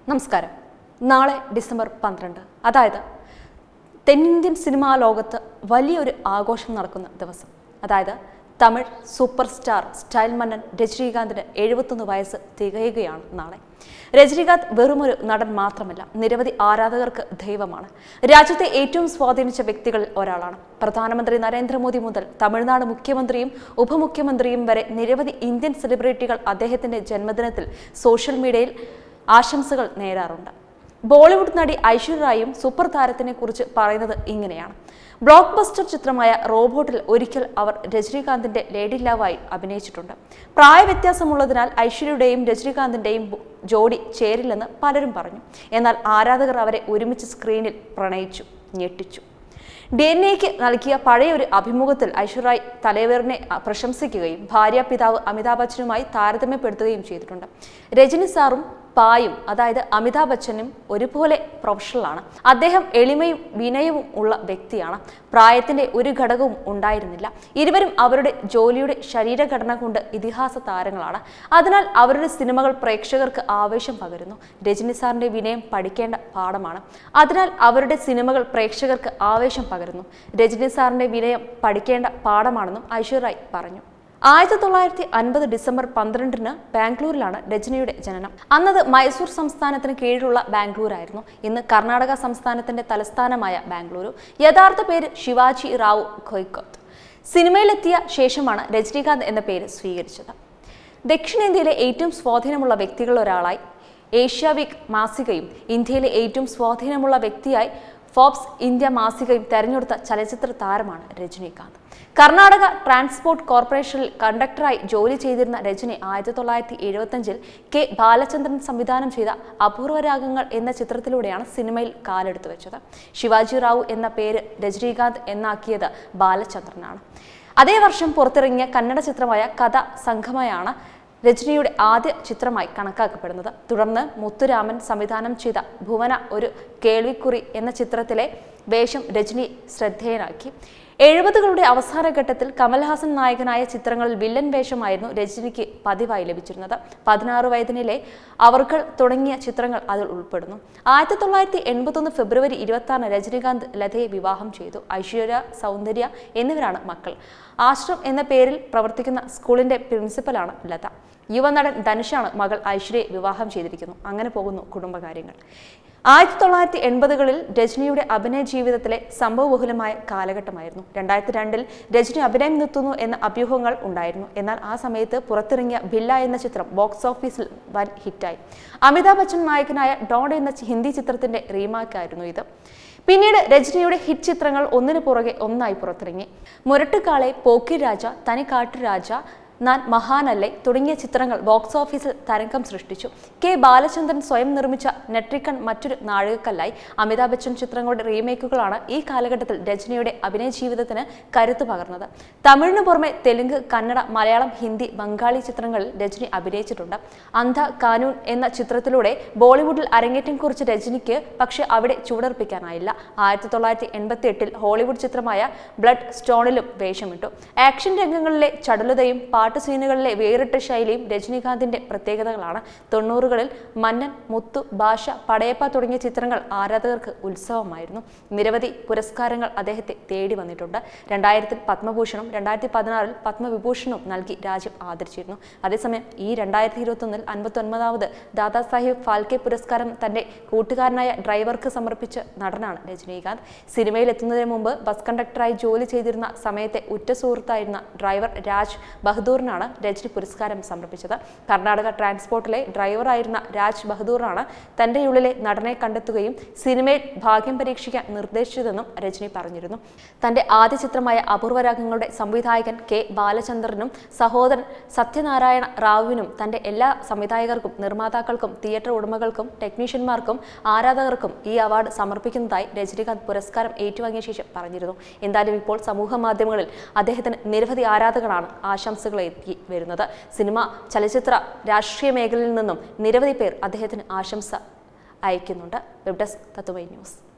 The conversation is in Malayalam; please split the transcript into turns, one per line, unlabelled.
നമസ്കാരം നാളെ ഡിസംബർ പന്ത്രണ്ട് അതായത് തെന്നിന്ത്യൻ സിനിമാ ലോകത്ത് വലിയൊരു ആഘോഷം നടക്കുന്ന ദിവസം അതായത് തമിഴ് സൂപ്പർ സ്റ്റാർ സ്റ്റൈൽ മന്നൻ രജനീകാന്തിന് എഴുപത്തൊന്ന് വയസ്സ് തികയുകയാണ് നാളെ രജനീകാന്ത് വെറുമൊരു നടൻ മാത്രമല്ല നിരവധി ആരാധകർക്ക് ദൈവമാണ് രാജ്യത്തെ ഏറ്റവും സ്വാധീനിച്ച വ്യക്തികളിൽ ഒരാളാണ് പ്രധാനമന്ത്രി നരേന്ദ്രമോദി മുതൽ തമിഴ്നാട് മുഖ്യമന്ത്രിയും ഉപമുഖ്യമന്ത്രിയും വരെ നിരവധി ഇന്ത്യൻ സെലിബ്രിറ്റികൾ അദ്ദേഹത്തിന്റെ ജന്മദിനത്തിൽ സോഷ്യൽ മീഡിയയിൽ ആശംസകൾ നേരാറുണ്ട് ബോളിവുഡ് നടി ഐശ്വര്യറായും സൂപ്പർ താരത്തിനെ കുറിച്ച് പറയുന്നത് ഇങ്ങനെയാണ് ബ്ലോക്ക് ബസ്റ്റർ ചിത്രമായ റോബോട്ടിൽ ഒരിക്കൽ അവർ രജനീകാന്തിന്റെ ലേഡി ലവായി അഭിനയിച്ചിട്ടുണ്ട് പ്രായവ്യത്യാസമുള്ളതിനാൽ ഐശ്വര്യയുടെയും രജനീകാന്തിന്റെയും ബോ- ജോഡി ചേരില്ലെന്ന് പലരും പറഞ്ഞു എന്നാൽ ആരാധകർ അവരെ ഒരുമിച്ച് സ്ക്രീനിൽ പ്രണയിച്ചു ഞെട്ടിച്ചു ഡി എൻ എക്ക് നൽകിയ പഴയ ഒരു അഭിമുഖത്തിൽ ഐശ്വര്യ തലവേറിനെ പ്രശംസിക്കുകയും ഭാര്യ പിതാവ് അമിതാഭ് ബച്ചനുമായി താരതമ്യപ്പെടുത്തുകയും ചെയ്തിട്ടുണ്ട് രജനി സാറും പായും അതായത് അമിതാഭ് ബച്ചനും ഒരുപോലെ പ്രൊഫഷണലാണ് അദ്ദേഹം എളിമയും വിനയവും ഉള്ള വ്യക്തിയാണ് പ്രായത്തിന്റെ ഒരു ഘടകവും ഉണ്ടായിരുന്നില്ല ഇരുവരും അവരുടെ ജോലിയുടെ ശരീരഘടന കൊണ്ട് ഇതിഹാസ താരങ്ങളാണ് അതിനാൽ അവരുടെ സിനിമകൾ പ്രേക്ഷകർക്ക് ആവേശം പകരുന്നു രജനി സാറിന്റെ വിനയം പഠിക്കേണ്ട പാഠമാണ് അതിനാൽ അവരുടെ സിനിമകൾ പ്രേക്ഷകർക്ക് ആവേശം പകരുന്നു രജനി സാറിന്റെ വിനയം പഠിക്കേണ്ട പാഠമാണെന്നും ഐശ്വര്യ പറഞ്ഞു ആയിരത്തി തൊള്ളായിരത്തി അൻപത് ഡിസംബർ പന്ത്രണ്ടിന് ബാംഗ്ലൂരിലാണ് രജനിയുടെ ജനനം അന്നത് മൈസൂർ സംസ്ഥാനത്തിന് കീഴിലുള്ള ബാംഗ്ലൂരായിരുന്നു ഇന്ന് കർണാടക സംസ്ഥാനത്തിന്റെ തലസ്ഥാനമായ ബാംഗ്ലൂരു യഥാർത്ഥ പേര് ശിവാജി റാവു ഖൊയ്ക്കോത്ത് സിനിമയിലെത്തിയ ശേഷമാണ് രജനീകാന്ത് എന്ന പേര് സ്വീകരിച്ചത് ദക്ഷിണേന്ത്യയിലെ ഏറ്റവും സ്വാധീനമുള്ള വ്യക്തികളിൽ ഒരാളായി ഏഷ്യ വീക്ക് മാസികയും ഇന്ത്യയിലെ ഏറ്റവും സ്വാധീനമുള്ള വ്യക്തിയായി ഫോബ്സ് ഇന്ത്യ മാസികയും തെരഞ്ഞെടുത്ത ചലച്ചിത്ര താരമാണ് രജനീകാന്ത് കർണാടക ട്രാൻസ്പോർട്ട് കോർപ്പറേഷനിൽ കണ്ടക്ടറായി ജോലി ചെയ്തിരുന്ന രജനി ആയിരത്തി തൊള്ളായിരത്തി എഴുപത്തഞ്ചിൽ കെ ബാലചന്ദ്രൻ സംവിധാനം ചെയ്ത അപൂർവ രാഗങ്ങൾ എന്ന ചിത്രത്തിലൂടെയാണ് സിനിമയിൽ കാലെടുത്തു വെച്ചത് ശിവാജി റാവു എന്ന പേര് രജനീകാന്ത് എന്നാക്കിയത് ബാലചന്ദ്രനാണ് അതേ വർഷം പുറത്തിറങ്ങിയ കന്നഡ ചിത്രമായ കഥ സംഘമയാണ് രജനിയുടെ ആദ്യ ചിത്രമായി കണക്കാക്കപ്പെടുന്നത് തുടർന്ന് മുത്തുരാമൻ സംവിധാനം ചെയ്ത ഭുവന ഒരു കേൾവിക്കുറി എന്ന ചിത്രത്തിലെ വേഷം രജനി ശ്രദ്ധേയനാക്കി എഴുപതുകളുടെ അവസാന ഘട്ടത്തിൽ കമൽഹാസൻ നായകനായ ചിത്രങ്ങളിൽ വില്ലൻ വേഷമായിരുന്നു രജനിക്ക് പതിവായി ലഭിച്ചിരുന്നത് പതിനാറ് വയതിനിലെ അവർകൾ തുടങ്ങിയ ചിത്രങ്ങൾ അതിൽ ഉൾപ്പെടുന്നു ആയിരത്തി തൊള്ളായിരത്തി എൺപത്തൊന്ന് ഫെബ്രുവരി ഇരുപത്തി ആറിന് രജനീകാന്ത് ലതയെ വിവാഹം ചെയ്തു ഐശ്വര്യ സൗന്ദര്യ എന്നിവരാണ് മക്കൾ ആശ്രം എന്ന പേരിൽ പ്രവർത്തിക്കുന്ന സ്കൂളിന്റെ പ്രിൻസിപ്പലാണ് ലത യുവനടൻ ധനുഷാണ് മകൾ ഐശ്വര്യയെ വിവാഹം ചെയ്തിരിക്കുന്നു അങ്ങനെ പോകുന്നു കുടുംബകാര്യങ്ങൾ ആയിരത്തി തൊള്ളായിരത്തി എൺപതുകളിൽ രജനിയുടെ അഭിനയ ജീവിതത്തിലെ സംഭവബഹുലമായ കാലഘട്ടമായിരുന്നു രണ്ടായിരത്തി രണ്ടിൽ രജനി അഭിനയം നിർത്തുന്നു എന്ന അഭ്യൂഹങ്ങൾ ഉണ്ടായിരുന്നു എന്നാൽ ആ സമയത്ത് പുറത്തിറങ്ങിയ ബില്ല എന്ന ചിത്രം ബോക്സ് ഓഫീസിൽ വൻ ഹിറ്റായി അമിതാഭ് ബച്ചൻ നായകനായ ഡോൺ എന്ന ഹിന്ദി ചിത്രത്തിന്റെ റീമാക്കായിരുന്നു ഇത് പിന്നീട് രജനിയുടെ ഹിറ്റ് ചിത്രങ്ങൾ ഒന്നിനു പുറകെ ഒന്നായി പുറത്തിറങ്ങി മുരട്ടുകാളെ പോക്കി രാജ തനിക്കാട്ടു രാജ നാൻ മഹാനല്ലേ തുടങ്ങിയ ചിത്രങ്ങൾ ബോക്സ് ഓഫീസിൽ തരംഗം സൃഷ്ടിച്ചു കെ ബാലചന്ദ്രൻ സ്വയം നിർമ്മിച്ച നെട്രിക്കൺ മറ്റൊരു നാഴികക്കല്ലായി അമിതാഭ് ബച്ചൻ ചിത്രങ്ങളുടെ റീമേക്കുകളാണ് ഈ കാലഘട്ടത്തിൽ രജനിയുടെ അഭിനയ ജീവിതത്തിന് കരുത്തു പകർന്നത് തമിഴിന് പുറമെ തെലുങ്ക് കന്നഡ മലയാളം ഹിന്ദി ബംഗാളി ചിത്രങ്ങളിൽ രജനി അഭിനയിച്ചിട്ടുണ്ട് അന്ധ കാനൂൻ എന്ന ചിത്രത്തിലൂടെ ബോളിവുഡിൽ അരങ്ങേറ്റം കുറിച്ച രജനിക്ക് പക്ഷേ അവിടെ ചൂടർപ്പിക്കാനായില്ല ആയിരത്തി തൊള്ളായിരത്തി എൺപത്തി എട്ടിൽ ഹോളിവുഡ് ചിത്രമായ ബ്ലഡ് സ്റ്റോണിലും വേഷമിട്ടു ആക്ഷൻ രംഗങ്ങളിലെ ചടുലതയും പാട്ട് സീനുകളിലെ വേറിട്ട ശൈലിയും രജനീകാന്തിന്റെ പ്രത്യേകതകളാണ് തൊണ്ണൂറുകളിൽ മന്നൻ മുത്തു ഭാഷ പടയപ്പ തുടങ്ങിയ ചിത്രങ്ങൾ ആരാധകർക്ക് ഉത്സവമായിരുന്നു നിരവധി പുരസ്കാരങ്ങൾ അദ്ദേഹത്തെ തേടി വന്നിട്ടുണ്ട് രണ്ടായിരത്തിൽ പത്മഭൂഷണും രണ്ടായിരത്തി പതിനാറിൽ പത്മവിഭൂഷണും നൽകി രാജ്യം ആദരിച്ചിരുന്നു അതേസമയം ഈ രണ്ടായിരത്തി ഇരുപത്തൊന്നിൽ അൻപത്തി ഒൻപതാവത് ദാദാസാഹിബ് ഫാൽക്കെ പുരസ്കാരം തന്റെ കൂട്ടുകാരനായ ഡ്രൈവർക്ക് സമർപ്പിച്ച നടനാണ് രജനീകാന്ത് സിനിമയിൽ എത്തുന്നതിന് മുമ്പ് ബസ് കണ്ടക്ടറായി ജോലി ചെയ്തിരുന്ന സമയത്തെ ഉറ്റ സുഹൃത്തായിരുന്ന ഡ്രൈവർ രാജ് ബഹദൂറിനാണ് രജനി പുരസ്കാരം സമർപ്പിച്ചത് കർണാടക ട്രാൻസ്പോർട്ടിലെ ഡ്രൈവറായിരുന്ന രാജ് ബഹദൂറാണ് തന്റെ ഉള്ളിലെ നടനെ കണ്ടെത്തുകയും സിനിമയിൽ ഭാഗ്യം പരീക്ഷിക്കാൻ നിർദ്ദേശിച്ചതെന്നും രജനി പറഞ്ഞിരുന്നു തന്റെ ആദ്യ ചിത്രമായ അപൂർവരാഗങ്ങളുടെ സംവിധായകൻ കെ ബാലചന്ദ്രനും സഹോദരൻ സത്യനാരായണ റാവുവിനും തന്റെ എല്ലാ സംവിധായകർക്കും നിർമ്മാതാക്കൾക്കും തിയേറ്റർ ഉടമകൾക്കും ടെക്നീഷ്യന്മാർക്കും ആരാധകർക്കും ഈ അവാർഡ് സമർപ്പിക്കുന്നതായി രജനീകാന്ത് പുരസ്കാരം ഏറ്റുവാങ്ങിയ ശേഷം പറഞ്ഞിരുന്നു എന്തായാലും ഇപ്പോൾ സമൂഹ മാധ്യമങ്ങളിൽ അദ്ദേഹത്തിന് നിരവധി ആരാധകരാണ് ആശംസകൾ എത്തി വരുന്നത് സിനിമ ചലച്ചിത്ര രാഷ്ട്രീയ മേഖലയിൽ നിന്നും നിരവധി പേർ അദ്ദേഹത്തിന് ആശംസ അയക്കുന്നുണ്ട് വെബ് ഡെസ്ക് തത്വമൈ ന്യൂസ്